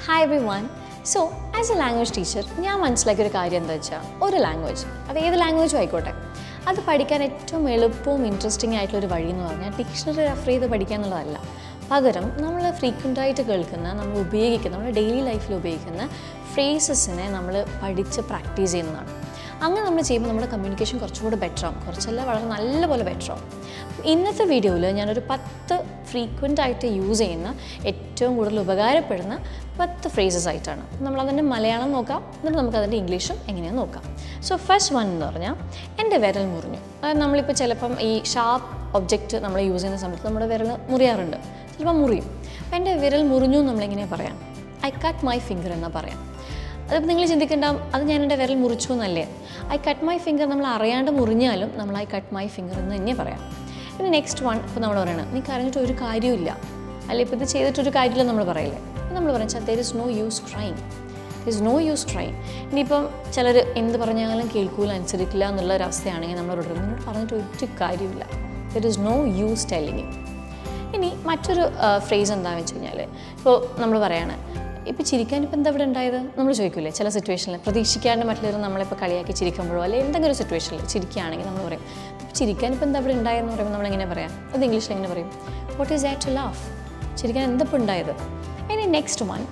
Hi everyone so as a language teacher ഞാൻ മനസ്സിലാക്കിയ ഒരു കാര്യം എന്താ വെച്ചാൽ ഒരു ലാംഗ്വേജ് അത് ഏത് ലാംഗ്വേജും ആയിക്കോട്ടെ അത് പഠിക്കാൻ ഏറ്റവും എളുപ്പവും ഇൻട്രസ്റ്റിംഗ് ആയിട്ടുള്ള ഒരു വഴി എന്ന് പറഞ്ഞാൽ ഡിക്ഷണറി റെഫർ ചെയ്ത് പഠിക്കുക എന്നുള്ളതല്ല പകരം നമ്മൾ ഫ്രീക്വൻ്റ് ആയിട്ട് കേൾക്കുന്ന നമ്മൾ ഉപയോഗിക്കുന്ന നമ്മുടെ ഡെയിലി ലൈഫിൽ ഉപയോഗിക്കുന്ന ഫ്രേസസിനെ നമ്മൾ പഠിച്ച് പ്രാക്ടീസ് ചെയ്യുന്നതാണ് അങ്ങനെ നമ്മൾ ചെയ്യുമ്പോൾ നമ്മുടെ കമ്മ്യൂണിക്കേഷൻ കുറച്ചുകൂടെ ബെറ്റർ ആവും കുറച്ചല്ല വളരെ നല്ലപോലെ ബെറ്റർ ആവും ഇന്നത്തെ വീഡിയോയിൽ ഞാനൊരു പത്ത് ഫ്രീക്വൻ്റ് ആയിട്ട് യൂസ് ചെയ്യുന്ന ഏറ്റവും കൂടുതൽ ഉപകാരപ്പെടുന്ന പത്ത് ഫ്രേസസ് ആയിട്ടാണ് നമ്മളതിൻ്റെ മലയാളം നോക്കാം എന്നിട്ട് നമുക്കതിൻ്റെ ഇംഗ്ലീഷും എങ്ങനെയാണെന്ന് നോക്കാം സോ ഫസ്റ്റ് വൺ എന്ന് പറഞ്ഞാൽ എൻ്റെ വിരൽ മുറിഞ്ഞു അതായത് നമ്മളിപ്പോൾ ചിലപ്പം ഈ ഷാർപ്പ് ഒബ്ജക്റ്റ് നമ്മൾ യൂസ് ചെയ്യുന്ന സമയത്ത് നമ്മുടെ വിരൽ മുറിയാറുണ്ട് ചിലപ്പോൾ മുറിയും അപ്പോൾ എൻ്റെ വിരൽ മുറിഞ്ഞു എന്ന് നമ്മളിങ്ങനെ പറയാം ഐ കട്ട് മൈ ഫിംഗർ എന്നാ പറയാം അതിപ്പോൾ നിങ്ങൾ ചിന്തിക്കേണ്ടാവും അത് ഞാൻ എൻ്റെ വിരൽ മുറിച്ചു എന്നല്ലേ ഐ കട്ട് മൈ ഫിംഗർ നമ്മൾ അറിയാണ്ട് മുറിഞ്ഞാലും നമ്മൾ ഐ കട്ട് മൈ ഫിംഗർ എന്ന് തന്നെ പറയാം പിന്നെ നെക്സ്റ്റ് വൺ ഇപ്പോൾ നമ്മൾ പറയണം നീ കരഞ്ഞിട്ട് ഒരു കാര്യമില്ല അല്ലെ ഇപ്പോൾ ഇത് ചെയ്തിട്ടൊരു കാര്യമില്ല നമ്മൾ പറയില്ലേ അപ്പോൾ നമ്മൾ പറയുന്നത് there is no use trying is no use try ഇനിയിപ്പം ചിലർ എന്ത് പറഞ്ഞാലും കേൾക്കൂല അനുസരിക്കില്ല എന്നുള്ള ഒരു അവസ്ഥയാണെങ്കിൽ നമ്മളോട് പറയും, നിന്നോട് പറഞ്ഞിട്ട് ഒരു കാര്യമില്ല there is no use telling ഇനി മറ്റൊരു ഫ്രേസ് എന്താണെന്ന് വെച്ച് കഴിഞ്ഞാൽ ഇപ്പോൾ നമ്മൾ പറയാണ് ഇപ്പോൾ ചിരിക്കാൻ ഇപ്പോൾ എന്താ ഇവിടെ ഉണ്ടായത് നമ്മൾ ചോദിക്കൂലേ ചില സിറ്റുവേഷനിൽ പ്രതീക്ഷിക്കാണ്ട് മറ്റുള്ളവർ നമ്മളിപ്പോൾ കളിയാക്കി ചിരിക്കുമ്പോഴോ അല്ലെങ്കിൽ എന്തെങ്കിലും ഒരു സിറ്റുവേഷനിൽ ചിരിക്കുകയാണെങ്കിൽ നമ്മൾ പറയും ഇപ്പോൾ ചിരിക്കാൻ ഇപ്പോൾ എന്താ ഇവിടെ ഉണ്ടായതെന്ന് പറയുമ്പോൾ നമ്മൾ എങ്ങനെ പറയാം അത് ഇംഗ്ലീഷിൽ എങ്ങനെ പറയും what is that to laugh ചിരിക്കാൻ എന്താ ഇപ്പോൾ ഉണ്ടായത് ഇനി നെക്സ്റ്റ് വൺ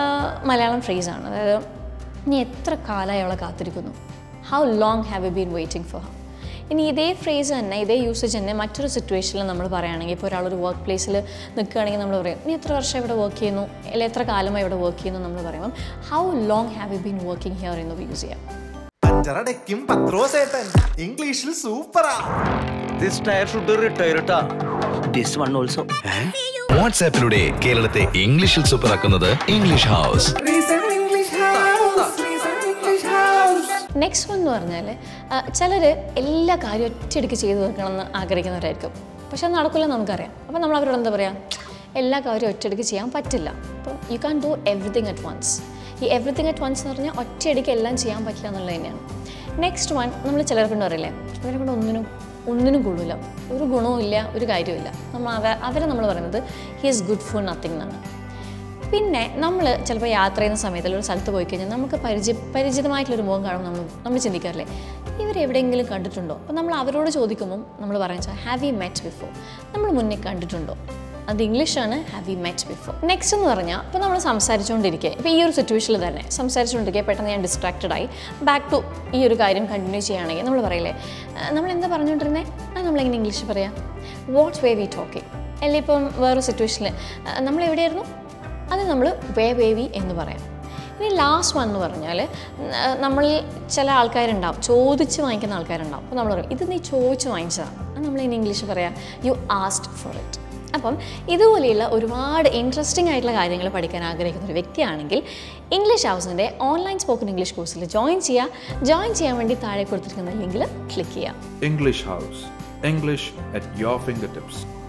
മലയാളം ഫ്രേസാണ് അതായത് നീ എത്ര കാലമായി അവളെ കാത്തിരിക്കുന്നു how long have you been waiting for her ഇനി ഇതേ ഫ്രേസ് തന്നെ ഇതേ യൂസേജ് തന്നെ മറ്റൊരു സിറ്റുവേഷനിൽ നമ്മൾ പറയുകയാണെങ്കിൽ ഇപ്പോൾ ഒരാളൊരു വർക്ക് പ്ലേസിൽ നിൽക്കുകയാണെങ്കിൽ നമ്മൾ പറയും നീ എത്ര വർഷം ഇവിടെ വർക്ക് ചെയ്യുന്നു അല്ലെങ്കിൽ എത്ര കാലമായി ഇവിടെ വർക്ക് ചെയ്യുന്നു നമ്മൾ പറയുമ്പോൾ how long have you been working here എന്ന് യൂസ് ചെയ്യാം അഞ്ചറടയ്ക്കും പത്രോസേട്ടൻ ഇംഗ്ലീഷിൽ സൂപ്പറാ ദിസ് ടയർ ഷുഡ് റിട്ടയർ ട്ടാ ദിസ് വൺ ഓൾസോ വാട്സാപ്പിലൂടെ കേരളത്തെ ഇംഗ്ലീഷിൽ സൂപ്പറാക്കുന്നത് ഇംഗ്ലീഷ് ഹൗസ് നെക്സ്റ്റ് വൺ എന്ന് പറഞ്ഞാൽ ചിലർ എല്ലാ കാര്യവും ഒറ്റയടിക്ക് ചെയ്തു തീർക്കണമെന്ന് ആഗ്രഹിക്കുന്നവരായിരിക്കും പക്ഷെ അത് നടക്കില്ല നമുക്കറിയാം അപ്പോൾ നമ്മൾ അവരോട് എന്താ പറയുക എല്ലാ കാര്യവും ഒറ്റയടിക്ക് ചെയ്യാൻ പറ്റില്ല അപ്പം you can do everything at once ഈ എവറിത്തിങ് അറ്റ് വൺസ് എന്ന് പറഞ്ഞാൽ ഒറ്റയടിക്ക് എല്ലാം ചെയ്യാൻ പറ്റില്ല എന്നുള്ളത് തന്നെയാണ് നെക്സ്റ്റ് വൺ നമ്മൾ ചിലരെ കൊണ്ട് പറയില്ലേ അവരെ കൊണ്ട് ഒന്നിനും ഒന്നിനും കൊള്ളില്ല ഒരു ഗുണവും ഇല്ല ഒരു കാര്യമില്ല നമ്മൾ അവ അവരെ നമ്മൾ പറയുന്നത് he is good for nothing എന്നാണ് പിന്നെ നമ്മൾ ചിലപ്പോൾ യാത്ര ചെയ്യുന്ന സമയത്ത് അല്ലെങ്കിൽ ഒരു സ്ഥലത്ത് പോയി കഴിഞ്ഞാൽ നമുക്ക് പരിചയ പരിചിതമായിട്ടുള്ളൊരു മുഖം കാണുമ്പോൾ നമ്മൾ നമ്മൾ ചിന്തിക്കാറില്ലേ ഇവരെവിടെയെങ്കിലും കണ്ടിട്ടുണ്ടോ അപ്പോൾ നമ്മൾ അവരോട് ചോദിക്കുമ്പോൾ നമ്മൾ പറയുന്നത് ഹാവ് യു മെറ്റ് ബിഫോർ നമ്മൾ മുന്നേ കണ്ടിട്ടുണ്ടോ അത് ഇംഗ്ലീഷാണ് have you met before next എന്ന് പറഞ്ഞാൽ ഇപ്പോൾ നമ്മൾ സംസാരിച്ചുകൊണ്ടിരിക്കുക ഇപ്പോൾ ഈ ഒരു സിറ്റുവേഷനിൽ തന്നെ സംസാരിച്ചുകൊണ്ടിരിക്കുക പെട്ടെന്ന് ഞാൻ ഡിസ്ട്രാക്റ്റഡ് ആയി ബാക്ക് ടു ഈ ഒരു കാര്യം കണ്ടിന്യൂ ചെയ്യുകയാണെങ്കിൽ നമ്മൾ പറയില്ലേ "ആ, നമ്മൾ എന്താ പറഞ്ഞുകൊണ്ടിരുന്നത് അത് നമ്മളെങ്ങനെ ഇംഗ്ലീഷ് പറയാം വാട്ട് വേ വി ടോക്കിംഗ് അല്ലെങ്കിൽ ഇപ്പം വേറൊരു സിറ്റുവേഷനിൽ നമ്മൾ എവിടെയായിരുന്നു അത് നമ്മൾ വേ വേവി എന്ന് പറയാം ഇനി ലാസ്റ്റ് വൺ എന്ന് പറഞ്ഞാൽ നമ്മൾ ചില ആൾക്കാരുണ്ടാവും ചോദിച്ച് വാങ്ങിക്കുന്ന ആൾക്കാരുണ്ടാവും അപ്പോൾ നമ്മൾ പറയും ഇത് നീ ചോദിച്ച് വാങ്ങിച്ചതാണ് അത് നമ്മൾ ഇനി ഇംഗ്ലീഷ് പറയാം യു ആസ്റ്റ് ഫോർ ഇറ്റ് അപ്പം ഇതുപോലെയുള്ള ഒരുപാട് ഇൻട്രസ്റ്റിംഗ് ആയിട്ടുള്ള കാര്യങ്ങൾ പഠിക്കാൻ ആഗ്രഹിക്കുന്ന ഒരു വ്യക്തിയാണെങ്കിൽ ഇംഗ്ലീഷ് ഹൗസിൻ്റെ ഓൺലൈൻ സ്പോക്കൺ ഇംഗ്ലീഷ് കോഴ്സിൽ ജോയിൻ ചെയ്യുക ജോയിൻ ചെയ്യാൻ വേണ്ടി താഴെ കൊടുത്തിരിക്കുന്ന ലിങ്കിൽ ക്ലിക്ക് ചെയ്യുക English House. English at your fingertips.